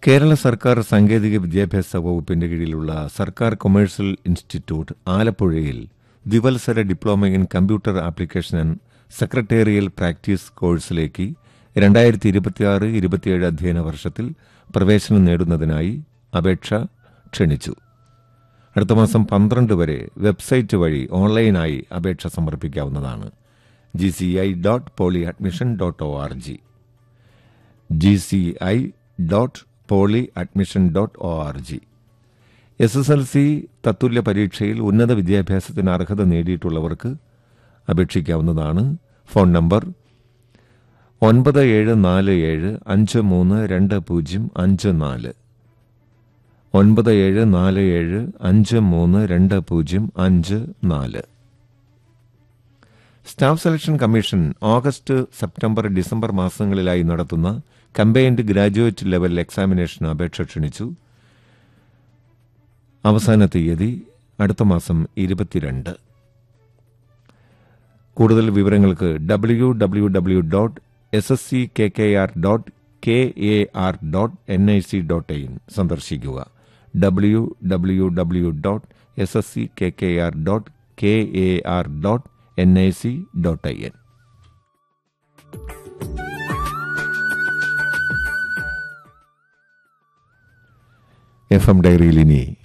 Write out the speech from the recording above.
കേരള സർക്കാർ സാങ്കേതിക വിദ്യാഭ്യാസ വകുപ്പിന്റെ കീഴിലുള്ള സർക്കാർ കൊമേഴ്സ്യൽ ഇൻസ്റ്റിറ്റ്യൂട്ട് ആലപ്പുഴയിൽ ദ്വിവത്സര diploma in computer application and secretarial practice കോഴ്സിലേക്ക് രണ്ടായിരത്തി ഇരുപത്തിയാറ് ഇരുപത്തിയേഴ് അധ്യയന വർഷത്തിൽ പ്രവേശനം നേടുന്നതിനായി അപേക്ഷ ക്ഷണിച്ചു അടുത്ത മാസം പന്ത്രണ്ട് വരെ വെബ്സൈറ്റ് വഴി ഓൺലൈനായി അപേക്ഷ സമർപ്പിക്കാവുന്നതാണ് G C I dot poly admission dot O R G G C I dot poly admission dot O R G S S L C തത്തുല്യ പരീക്ഷയിൽ ഉന്നത വിദ്യാഭ്യാസത്തിന് അർഹത നേടിയിട്ടുള്ളവർക്ക് അപേക്ഷിക്കാവുന്നതാണ് ഫോൺ നമ്പർ ഒൻപത് ഏഴ് നാല് ഏഴ് അഞ്ച് മൂന്ന് രണ്ട് പൂജ്യം അഞ്ച് നാല് ഒൻപത് ഏഴ് നാല് ഏഴ് അഞ്ച് മൂന്ന് രണ്ട് പൂജ്യം അഞ്ച് നാല് staff selection commission August September December മാസങ്ങളിലായി നടത്തുന്ന കമ്പൈൻഡ് ഗ്രാജുവേറ്റ് ലെവൽ എക്സാമിനേഷൻ അപേക്ഷ ക്ഷണിച്ചു അവസാന തീയതി അടുത്ത മാസം ഇരുപത്തിരണ്ട് കൂടുതൽ വിവരങ്ങൾക്ക് W W W dot S S C K K R dot K A R dot N I C dot I N സന്ദർശിക്കുക W W W dot S S C K K R dot K A R dot N I C dot I N F M ഡയറിയിൽ ഇനി